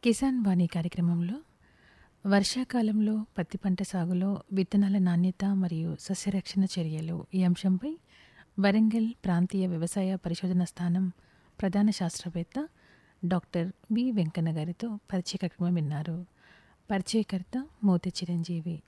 కిసాన్ వాణి కార్యక్రమంలో వర్షాకాలంలో పత్తి పంట సాగులో విత్తనాల నాణ్యత మరియు సస్యరక్షణ చర్యలు ఈ అంశంపై వరంగల్ ప్రాంతీయ వ్యవసాయ పరిశోధన స్థానం ప్రధాన శాస్త్రవేత్త డాక్టర్ బి వెంకన్న గారితో పరిచయ కార్యక్రమం విన్నారు పరిచయకర్త మోతి చిరంజీవి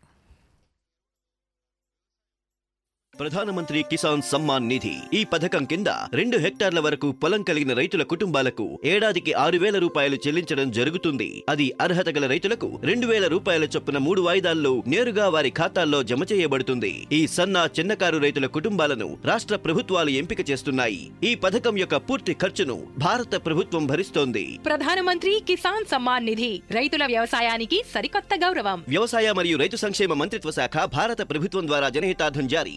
ప్రధానమంత్రి కిసాన్ సమ్మాన్ నిధి ఈ పథకం కింద రెండు హెక్టార్ల వరకు పొలం కలిగిన రైతుల కుటుంబాలకు ఏడాదికి ఆరు వేల రూపాయలు చెల్లించడం జరుగుతుంది అది అర్హత గల రైతులకు రెండు వేల రూపాయల చొప్పున మూడు వాయిదాల్లో నేరుగా వారి ఖాతాల్లో జమ చేయబడుతుంది ఈ సన్న చిన్నకారు రైతుల కుటుంబాలను రాష్ట్ర ప్రభుత్వాలు ఎంపిక చేస్తున్నాయి ఈ పథకం యొక్క పూర్తి ఖర్చును భారత ప్రభుత్వం భరిస్తోంది ప్రధానమంత్రి కిసాన్ సమ్మాన్ నిధి రైతుల వ్యవసాయానికి సరికొత్త గౌరవం వ్యవసాయ మరియు రైతు సంక్షేమ మంత్రిత్వ శాఖ భారత ప్రభుత్వం ద్వారా జనహితార్థం జారీ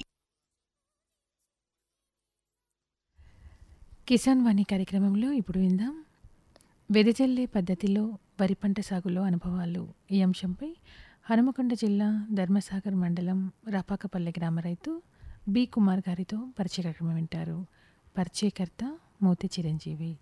కిసాన్ వాణి కార్యక్రమంలో ఇప్పుడు విందాం వెదజల్లే పద్ధతిలో వరి పంట సాగులో అనుభవాలు ఈ అంశంపై హనుమకొండ జిల్లా ధర్మసాగర్ మండలం రాపాకపల్లె గ్రామ రైతు బి కుమార్ గారితో పరిచయ కార్యక్రమం వింటారు పరిచయకర్త మోతి చిరంజీవి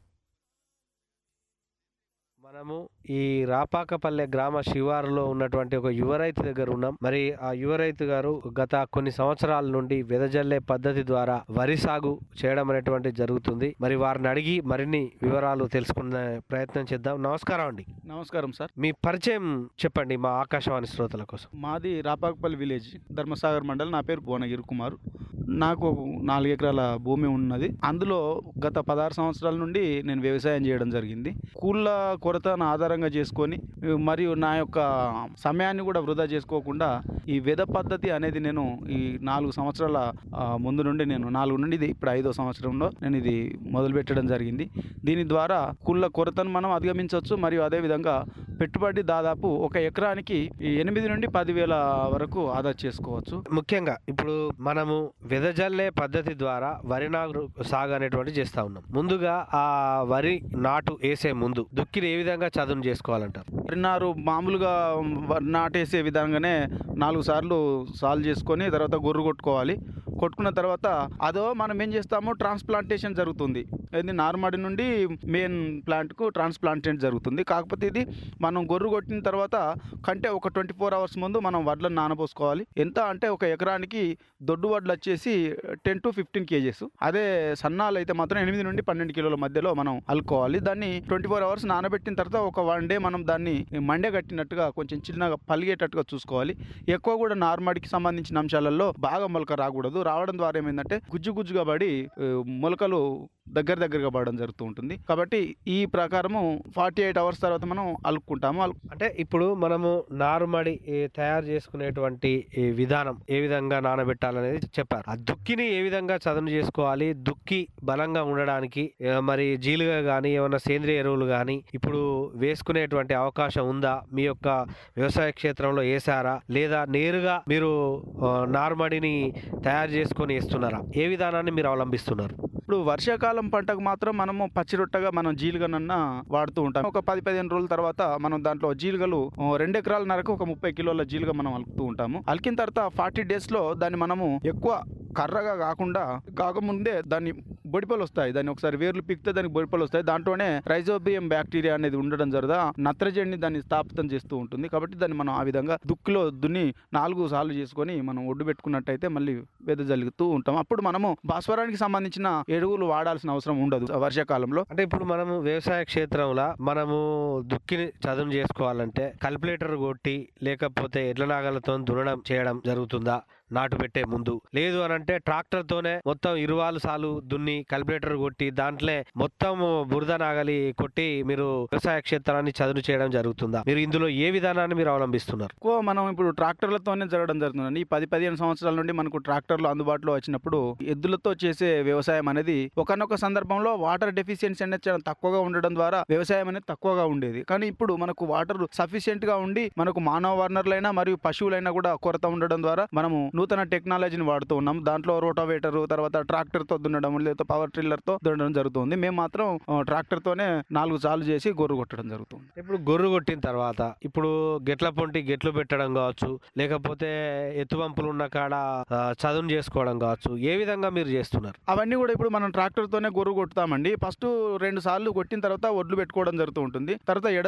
మనము ఈ రాపాకపల్లె గ్రామ శివారులో ఉన్నటువంటి ఒక యువ రైతు దగ్గర ఉన్నాం మరి ఆ యువ రైతు గారు గత కొన్ని సంవత్సరాల నుండి వెదజల్లే పద్ధతి ద్వారా వరి సాగు చేయడం అనేటువంటి జరుగుతుంది మరి వారిని అడిగి మరిన్ని వివరాలు తెలుసుకునే ప్రయత్నం చేద్దాం నమస్కారం అండి నమస్కారం సార్ మీ పరిచయం చెప్పండి మా ఆకాశవాణి శ్రోతల కోసం మాది రాపాకపల్లి విలేజ్ ధర్మసాగర్ మండల్ నా పేరు భువనగిరి కుమార్ నాకు ఒక నాలుగు ఎకరాల భూమి ఉన్నది అందులో గత పదహారు సంవత్సరాల నుండి నేను వ్యవసాయం చేయడం జరిగింది కూళ్ళ కొరతను ఆధారంగా చేసుకొని మరియు నా యొక్క సమయాన్ని కూడా వృధా చేసుకోకుండా ఈ వెద పద్ధతి అనేది నేను ఈ నాలుగు సంవత్సరాల ఆ, ముందు నుండి నేను నాలుగు నుండి ఇది ఇప్పుడు ఐదో సంవత్సరంలో నేను ఇది మొదలు పెట్టడం జరిగింది దీని ద్వారా కుళ్ళ కొరతను మనం అధిగమించవచ్చు మరియు అదేవిధంగా పెట్టుబడి దాదాపు ఒక ఎకరానికి ఈ ఎనిమిది నుండి పదివేల వరకు ఆదా చేసుకోవచ్చు ముఖ్యంగా ఇప్పుడు మనము వెదజల్లే పద్ధతి ద్వారా వరి నారు సాగు అనేటువంటి చేస్తా ఉన్నాం ముందుగా ఆ వరి నాటు వేసే ముందు దుక్కిని ఏ విధంగా చదును చేసుకోవాలంటారు వరినారు మామూలుగా వ- నాటేసే విధంగానే నాలుగు సార్లు సాల్వ్ చేసుకొని తర్వాత గొర్రు కొట్టుకోవాలి కొట్టుకున్న తర్వాత అదో మనం ఏం చేస్తాము ట్రాన్స్ప్లాంటేషన్ జరుగుతుంది ఇది నార్మడి నుండి మెయిన్ ప్లాంట్కు ట్రాన్స్ప్లాంటేషన్ జరుగుతుంది కాకపోతే ఇది మనం గొర్రు కొట్టిన తర్వాత కంటే ఒక ట్వంటీ ఫోర్ అవర్స్ ముందు మనం వడ్లను నానబోసుకోవాలి ఎంత అంటే ఒక ఎకరానికి దొడ్డు వడ్లు వచ్చేసి టెన్ టు ఫిఫ్టీన్ కేజెస్ అదే సన్నాలు అయితే మాత్రం ఎనిమిది నుండి పన్నెండు కిలోల మధ్యలో మనం అల్లుకోవాలి దాన్ని ట్వంటీ ఫోర్ అవర్స్ నానబెట్టిన తర్వాత ఒక వన్ డే మనం దాన్ని మండే కట్టినట్టుగా కొంచెం చిన్నగా పలిగేటట్టుగా చూసుకోవాలి ఎక్కువ కూడా నార్మడికి సంబంధించిన అంశాలలో బాగా మొలక రాకూడదు రావడం ద్వారా ఏమైందంటే గుజ్జు గుజ్జుగా పడి ఆ, మొలకలు దగ్గర దగ్గరగా పడడం జరుగుతూ ఉంటుంది కాబట్టి ఈ ప్రకారము ఫార్టీ ఎయిట్ అవర్స్ తర్వాత మనం అలుక్కుంటాము అలు అంటే ఇప్పుడు మనము నారుమడి ఏ, తయారు చేసుకునేటువంటి ఈ విధానం ఏ విధంగా నానబెట్టాలనేది చెప్పారు ఆ దుక్కిని ఏ విధంగా చదును చేసుకోవాలి దుక్కి బలంగా ఉండడానికి ఏ, మరి జీలుగా కానీ ఏమైనా సేంద్రియ ఎరువులు కానీ ఇప్పుడు వేసుకునేటువంటి అవకాశం ఉందా మీ యొక్క వ్యవసాయ క్షేత్రంలో వేసారా లేదా నేరుగా మీరు ఆ, నారుమడిని తయారు చేసుకొని వేస్తున్నారా ఏ విధానాన్ని మీరు అవలంబిస్తున్నారు ఇప్పుడు వర్షాకాలం పంటకు మాత్రం మనము పచ్చి రొట్టగా మనం జీలుగనన్న వాడుతూ ఉంటాం ఒక పది పదిహేను రోజుల తర్వాత మనం దాంట్లో జీలుగలు ఆ, రెండు ఎకరాల నరకు ఒక ముప్పై కిలోల జీలుగ మనం అలుకుతూ ఉంటాము అలికిన తర్వాత ఫార్టీ డేస్ లో దాన్ని మనము ఎక్కువ కర్రగా కాకుండా కాకముందే దాన్ని బొడిపలు వస్తాయి దాన్ని ఒకసారి వేర్లు పిక్తే దానికి బొడిపలు వస్తాయి దాంట్లోనే రైజోబియం బ్యాక్టీరియా అనేది ఉండడం జరదా నత్రజనిని దాన్ని స్థాపితం చేస్తూ ఉంటుంది కాబట్టి దాన్ని మనం ఆ విధంగా దుక్కిలో దున్ని నాలుగు సార్లు చేసుకొని మనం ఒడ్డు పెట్టుకున్నట్టయితే మళ్ళీ వెదజల్లుతూ ఉంటాం అప్పుడు మనము భాస్వరానికి సంబంధించిన ఎరువులు వాడాల్సిన అవసరం ఉండదు వర్షాకాలంలో అంటే ఇప్పుడు మనము వ్యవసాయ క్షేత్రంలో మనము దుక్కిని చదును చేసుకోవాలంటే కల్కులేటర్ కొట్టి లేకపోతే ఎడ్ల నాగలతో దున్నడం చేయడం జరుగుతుందా నాటు పెట్టే ముందు లేదు అని అంటే ట్రాక్టర్ తోనే మొత్తం ఇరువాలు సాలు దున్ని కల్కులేటర్ కొట్టి దాంట్లో మొత్తం బురద నాగలి కొట్టి మీరు వ్యవసాయ క్షేత్రాన్ని చదును చేయడం జరుగుతుందా మీరు ఇందులో ఏ విధానాన్ని మీరు అవలంబిస్తున్నారు ఎక్కువ మనం ఇప్పుడు ట్రాక్టర్లతోనే జరగడం జరుగుతుందండి ఈ పది పదిహేను సంవత్సరాల నుండి మనకు ట్రాక్టర్లు అందుబాటులో వచ్చినప్పుడు ఎద్దులతో చేసే వ్యవసాయం అనేది ఒకనొక సందర్భంలో వాటర్ డెఫిషియన్సీ అనేది చాలా తక్కువగా ఉండడం ద్వారా వ్యవసాయం అనేది తక్కువగా ఉండేది కానీ ఇప్పుడు మనకు వాటర్ సఫిషియెంట్ గా ఉండి మనకు మానవ వనరులైనా మరియు పశువులైనా కూడా కొరత ఉండడం ద్వారా మనము నూతన టెక్నాలజీని వాడుతూ ఉన్నాం దాంట్లో రోటోవేటర్ తర్వాత ట్రాక్టర్ తో దున్నడం లేదా పవర్ ట్రిల్లర్ తో దున్నడం జరుగుతుంది మేము మాత్రం ఆ, ట్రాక్టర్ తోనే నాలుగు సార్లు చేసి గొర్రు కొట్టడం జరుగుతుంది ఇప్పుడు గొర్రు కొట్టిన తర్వాత ఇప్పుడు గెట్ల పొంటి గెట్లు పెట్టడం కావచ్చు లేకపోతే ఎత్తువంపులు ఉన్న కాడ ఆ, చదును చేసుకోవడం కావచ్చు ఏ విధంగా మీరు చేస్తున్నారు అవన్నీ కూడా ఇప్పుడు మనం ట్రాక్టర్ తోనే గొర్రు కొట్టుతామండి ఫస్ట్ రెండు సార్లు కొట్టిన తర్వాత ఒడ్లు పెట్టుకోవడం జరుగుతూ ఉంటుంది తర్వాత ఎడ